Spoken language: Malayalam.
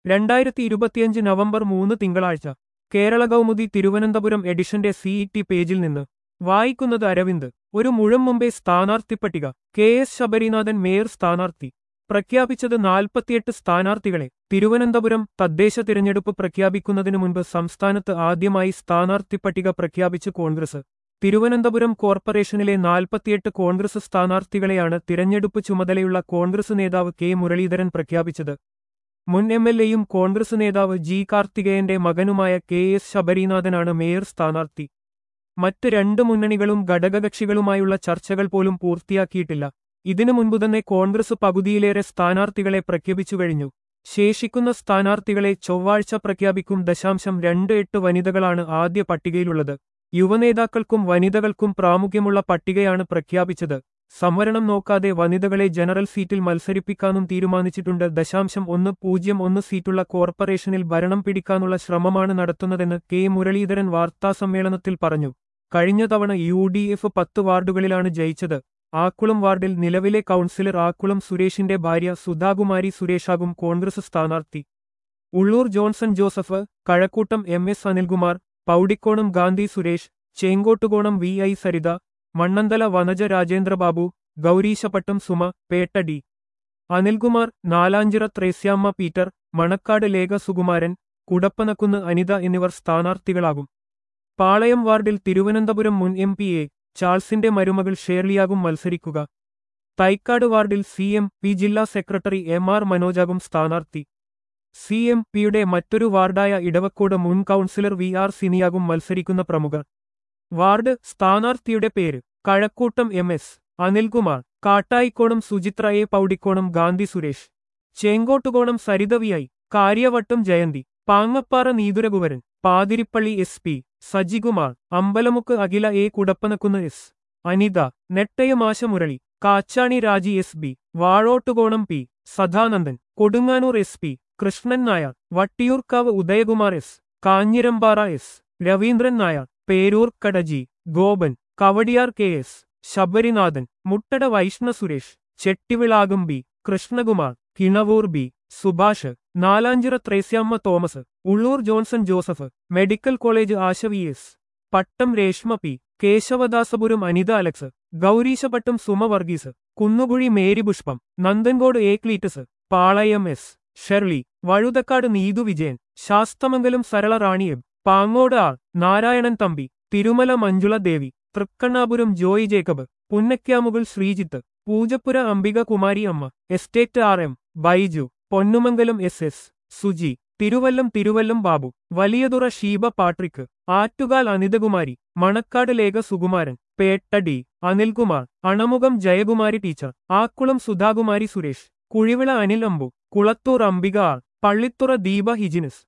രണ്ടായിരത്തി ഇരുപത്തിയഞ്ച് നവംബർ മൂന്ന് തിങ്കളാഴ്ച കേരള കൗമുദി തിരുവനന്തപുരം എഡിഷന്റെ സിഇടി പേജിൽ നിന്ന് വായിക്കുന്നത് അരവിന്ദ് ഒരു മുഴം മുമ്പേ സ്ഥാനാർത്ഥി പട്ടിക കെ എസ് ശബരിനാഥൻ മേയർ സ്ഥാനാർത്ഥി പ്രഖ്യാപിച്ചത് നാൽപ്പത്തിയെട്ട് സ്ഥാനാർത്ഥികളെ തിരുവനന്തപുരം തദ്ദേശ തിരഞ്ഞെടുപ്പ് പ്രഖ്യാപിക്കുന്നതിനു മുൻപ് സംസ്ഥാനത്ത് ആദ്യമായി സ്ഥാനാർത്ഥി പട്ടിക പ്രഖ്യാപിച്ച് കോൺഗ്രസ് തിരുവനന്തപുരം കോർപ്പറേഷനിലെ നാൽപ്പത്തിയെട്ട് കോൺഗ്രസ് സ്ഥാനാർത്ഥികളെയാണ് തിരഞ്ഞെടുപ്പ് ചുമതലയുള്ള കോൺഗ്രസ് നേതാവ് കെ മുരളീധരൻ പ്രഖ്യാപിച്ചത് മുൻ എം എൽ എയും കോൺഗ്രസ് നേതാവ് ജി കാർത്തികേയന്റെ മകനുമായ കെ എസ് ശബരിനാഥനാണ് മേയർ സ്ഥാനാർത്ഥി മറ്റ് രണ്ട് മുന്നണികളും ഘടകകക്ഷികളുമായുള്ള ചർച്ചകൾ പോലും പൂർത്തിയാക്കിയിട്ടില്ല ഇതിനു മുൻപ് തന്നെ കോൺഗ്രസ് പകുതിയിലേറെ സ്ഥാനാർത്ഥികളെ പ്രഖ്യാപിച്ചു കഴിഞ്ഞു ശേഷിക്കുന്ന സ്ഥാനാർത്ഥികളെ ചൊവ്വാഴ്ച പ്രഖ്യാപിക്കും ദശാംശം രണ്ട് എട്ട് വനിതകളാണ് ആദ്യ പട്ടികയിലുള്ളത് യുവനേതാക്കൾക്കും വനിതകൾക്കും പ്രാമുഖ്യമുള്ള പട്ടികയാണ് പ്രഖ്യാപിച്ചത് സംവരണം നോക്കാതെ വനിതകളെ ജനറൽ സീറ്റിൽ മത്സരിപ്പിക്കാനും തീരുമാനിച്ചിട്ടുണ്ട് ദശാംശം ഒന്ന് പൂജ്യം ഒന്ന് സീറ്റുള്ള കോർപ്പറേഷനിൽ ഭരണം പിടിക്കാനുള്ള ശ്രമമാണ് നടത്തുന്നതെന്ന് കെ മുരളീധരൻ വാർത്താസമ്മേളനത്തിൽ പറഞ്ഞു കഴിഞ്ഞ തവണ യു ഡി എഫ് പത്ത് വാർഡുകളിലാണ് ജയിച്ചത് ആക്കുളം വാർഡിൽ നിലവിലെ കൗൺസിലർ ആക്കുളം സുരേഷിന്റെ ഭാര്യ സുധാകുമാരി സുരേഷാകും കോൺഗ്രസ് സ്ഥാനാർത്ഥി Ulloor Johnson Joseph Kazhakkoottam M S Anilkumar Poudikonam Gandhi Suresh Chenkottukonam V I Saritha Mannanthala Vanaja Rajendrababu Gowreesapattam Suma Pettah D Anilkumar Nalanchira Threseyamma Peter Manacaud Lekha Sukumaran Kudappanakunnu Anitha എന്നിവർ സ്ഥാനാർത്ഥികളാകും പാളയം വാർഡിൽ തിരുവനന്തപുരം മുൻ എം പി എ ചാൾസിന്റെ മരുമകൾ ഷേർലിയാകും മത്സരിക്കുക തൈക്കാട് വാർഡിൽ സി എം പി ജില്ലാ സെക്രട്ടറി എം ആർ മനോജാകും സ്ഥാനാർത്ഥി സി എം പിയുടെ മറ്റൊരു വാർഡായ ഇടവക്കോട് മുൻ കൗൺസിലർ വി ആർ സിനിയാകും മത്സരിക്കുന്ന പ്രമുഖർ വാർഡ് സ്ഥാനാർത്ഥിയുടെ പേര് Kazhakkoottam M S Anilkumar Kattaikonam Suchitra A Poudikonam Gandhi Suresh Chenkottukonam Saritha V I Karyavattom Jayanti Pangappara നീതുരകുവരൻ പാതിരിപ്പള്ളി S P Sajikumar Ambalamukku Akhila A Kudappanakunnu S Anitha നെട്ടയമാശ Murali കാച്ചാണി രാജി S B Vazhottukonam P Sadanandan Kodunganoor S P Krishnan Nair Vattiyoorkavu Udayakumar S Kanjirampara S Raveendran Nair Peroor കടജി Gopan Kowdiar K S Sabarinathan Muttada Vaishna Suresh ചെട്ടിവിളാകം B Krishnakumar കിണവൂർ B Subhash Nalanchira Thresiamma Thomas Ulloor Johnson Joseph medical college Asha V S Pattom Reshma P Kesavadasapuram Anitha Alex Gowreesapattam Suma Varghese Kunnukuzhy Mary Pushpam Nanthancode A Cletus Palayam S Shirley Vazhuthacaud Neethu Vijayan Sasthamangalam Sarala Raniyab Pangode R Narayanan Thampi Thirumala Manjula Devi Thrikkannapuram Joy Jacob Punnakkamugal Sreejith Poojappura Ambika Kumari Amma estate R M Baiju Ponnumangalam S S Suji Thiruvallam Thiruvallam Babu Valiyathura Sheeba Patrick Attukal Anithakumari Manacaud Lekha Sukumaran Pettah D Anilkumar Anamukham Jayakumari teacher Akkulam Sudhakumari Suresh Kuzhivila Anil Ambu Kulathoor Ambika R Pallithura Deepa ഹിജിനസ്